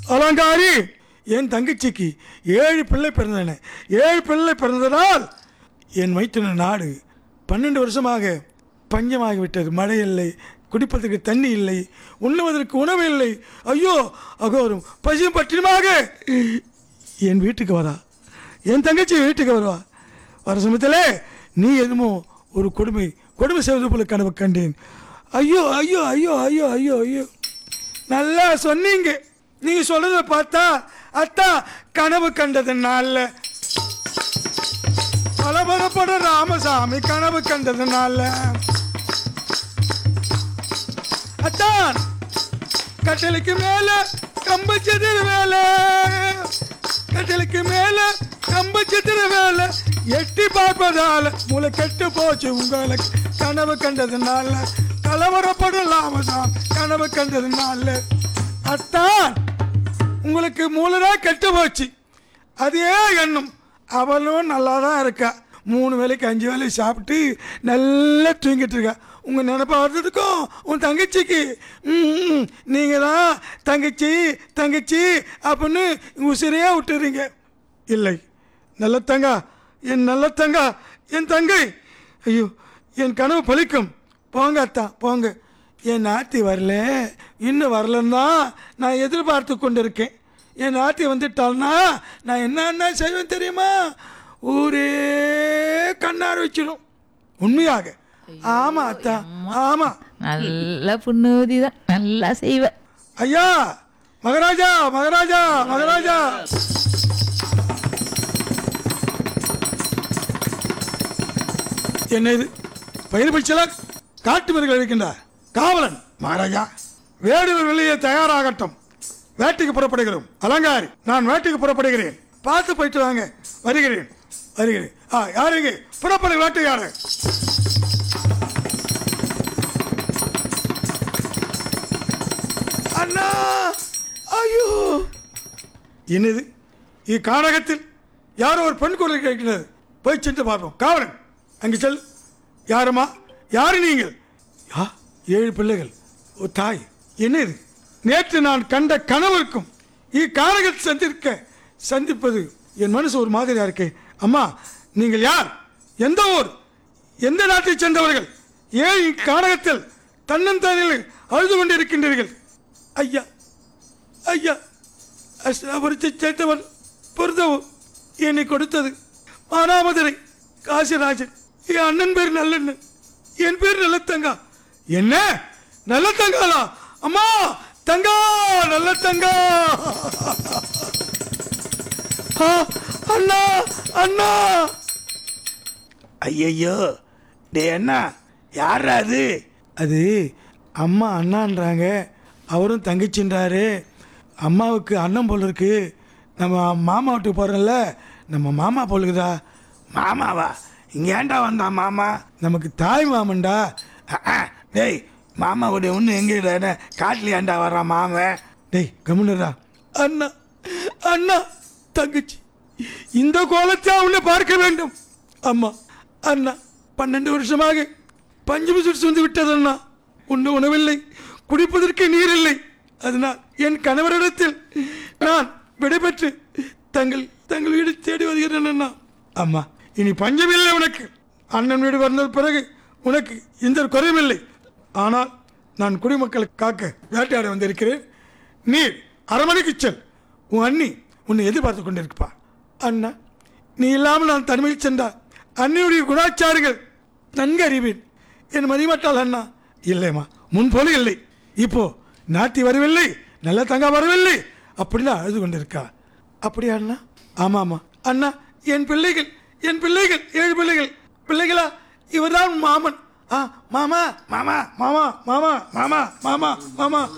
அலங்காரி என் தங்கச்சிக்கு ஏழு பிள்ளை பிறந்தன ஏழு பிள்ளை பிறந்ததால் என் மைத்துன நாடு பன்னெண்டு வருஷமாக பஞ்சமாகிவிட்டது மழை இல்லை குடிப்பதற்கு தண்ணி இல்லை உண்ணுவதற்கு உணவு இல்லை ஐயோ அகோரும் பசியும் பட்டினமாக என் வீட்டுக்கு வரா என் தங்கச்சி வீட்டுக்கு வருவா வர சமயத்தில் நீ என்னமோ ஒரு கொடுமை கொடுமை செய்வது போல கனவு கண்டேன் ஐயோ ஐயோ ஐயோ ஐயோ ஐயோ ஐயோ நல்லா சொன்னீங்க நீங்க சொல்றத பார்த்தா அத்தா கனவு கண்டதுனால பலபரப்பட ராமசாமி கனவு கண்டதுனால அத்தான் கட்டளைக்கு மேல கம்பச்சதிர வேலை கட்டளைக்கு மேல கம்பச்சதிர வேலை எட்டி பார்ப்பதால மூளை கெட்டு போச்சு உங்களுக்கு கனவு கண்டதுனால கலவரப்படும் ராமசாமி கனவு கண்டதுனால அத்தான் உங்களுக்கு மூளைதான் கெட்டு போச்சு அதே எண்ணம் அவளும் நல்லா தான் இருக்கா மூணு வேளைக்கு அஞ்சு வேலை சாப்பிட்டு நல்லா தூங்கிட்டு இருக்கா உங்கள் நினப்பா வர்றதுக்கும் உன் தங்கச்சிக்கு நீங்கள் தான் தங்கச்சி தங்கச்சி அப்படின்னு உசிரையாக விட்டுறீங்க இல்லை நல்ல தங்கா என் நல்ல தங்கா என் தங்கை ஐயோ என் கனவு பலிக்கும் போங்க அத்தா போங்க என் நாத்தி வரல இன்னும் வரலன்னு தான் நான் எதிர்பார்த்து கொண்டு இருக்கேன் என் நாத்தி வந்துட்டாள்னா நான் என்னென்ன செய்வேன் தெரியுமா ஊரே கண்ணார் வச்சிடும் உண்மையாக ஆமா அத்தா ஆமா நல்ல புண்ணுதி தான் நல்லா செய்வேன் ஐயா மகாராஜா மகாராஜா மகாராஜா என்ன இது பயிர் பிடிச்சல காட்டு மிருகள் இருக்கின்றார் காவலன் மகாராஜா வேடுவர் வெளியே தயாராகட்டும் வேட்டைக்கு புறப்படுகிறோம் அலங்காரி நான் வேட்டைக்கு புறப்படுகிறேன் பார்த்து போயிட்டு வாங்க வருகிறேன் வருகிறேன் ஆ யாருங்க புறப்படு வேட்டையாடு அண்ணா ஐயோ என்னது இக்கானகத்தில் யாரோ ஒரு பெண் குரல் கேட்கிறது போய் சென்று பார்ப்போம் காவலன் அங்கே செல் யாருமா யாரு நீங்கள் யா ஏழு பிள்ளைகள் ஓ தாய் என்ன இது நேற்று நான் கண்ட கனவுக்கும் இக்கானகத்தில் சந்திக்க சந்திப்பது என் மனசு ஒரு மாதிரியா இருக்கே அம்மா நீங்கள் யார் எந்த ஊர் எந்த நாட்டைச் சேர்ந்தவர்கள் ஏன் இக்கானகத்தில் தன்னந்தனில் அழுது கொண்டிருக்கின்றீர்கள் ஐயா ஐயா அஷ்டாபுரத்தை சேர்ந்தவன் பொருந்தவும் என்னை கொடுத்தது மானாமதுரை காசிராஜன் என் அண்ணன் பேர் நல்லண்ணன் என் பேர் நல்லத்தங்கா என்ன நல்லத்தங்காலா அம்மா தங்கா நல்லத்தங்கா ஆ, அண்ணா அண்ணா ஐயையோ டே அண்ணா யாரா அது அது அம்மா அண்ணான்றாங்க அவரும் தங்கச்சின்றாரு அம்மாவுக்கு அண்ணன் போல இருக்கு நம்ம மாமா வீட்டுக்கு போகிறோம்ல நம்ம மாமா போலுக்குதா மாமாவா இங்கே ஏன்டா வந்தான் மாமா நமக்கு தாய் மாமன்டா அஹ், அஹ், டேய் மாமாவுடைய ஒன்று எங்கே காட்டில் ஏன்டா வர்றான் மாமன் டேய் கம்முனுடா அண்ணா அண்ணா தங்கச்சி இந்த கோலத்தை அவனை பார்க்க வேண்டும் அம்மா அண்ணா பன்னெண்டு வருஷமாக பஞ்சமி சுட்டு வந்து விட்டது அண்ணா உண்ண உணவில்லை குடிப்பதற்கு நீர் இல்லை அதனால் என் கணவரிடத்தில் நான் விடைபெற்று தங்கள் தங்கள் வீடு தேடி வருகிறேன் அண்ணா அம்மா இனி பஞ்சமில்லை உனக்கு அண்ணன் வீடு வந்த பிறகு உனக்கு எந்த ஒரு குறையும் இல்லை ஆனால் நான் குடிமக்களை காக்க வேட்டையாட வந்திருக்கிறேன் நீர் அரமனைக்கு செல் உன் அண்ணி உன்னை எதிர்பார்த்து கொண்டிருப்பா அண்ணா நீ இல்லாமல் நான் தனிமையில் சென்றால் அண்ணியுடைய குணாச்சாரங்கள் நன்கு அறிவேன் என் மதிமட்டால் அண்ணா இல்லைம்மா முன் போல இல்லை இப்போ நாட்டி வரவில்லை நல்ல தங்கா வரவில்லை அப்படின்னு அழுது கொண்டிருக்கா அப்படியா அண்ணா ஆமா ஆமா அண்ணா என் பிள்ளைகள் என் பிள்ளைகள் ஏழு பிள்ளைகள் பிள்ளைகளா இவர்தான் மாமன் ஆ மாமா மாமா மாமா மாமா மாமா மாமா மாமா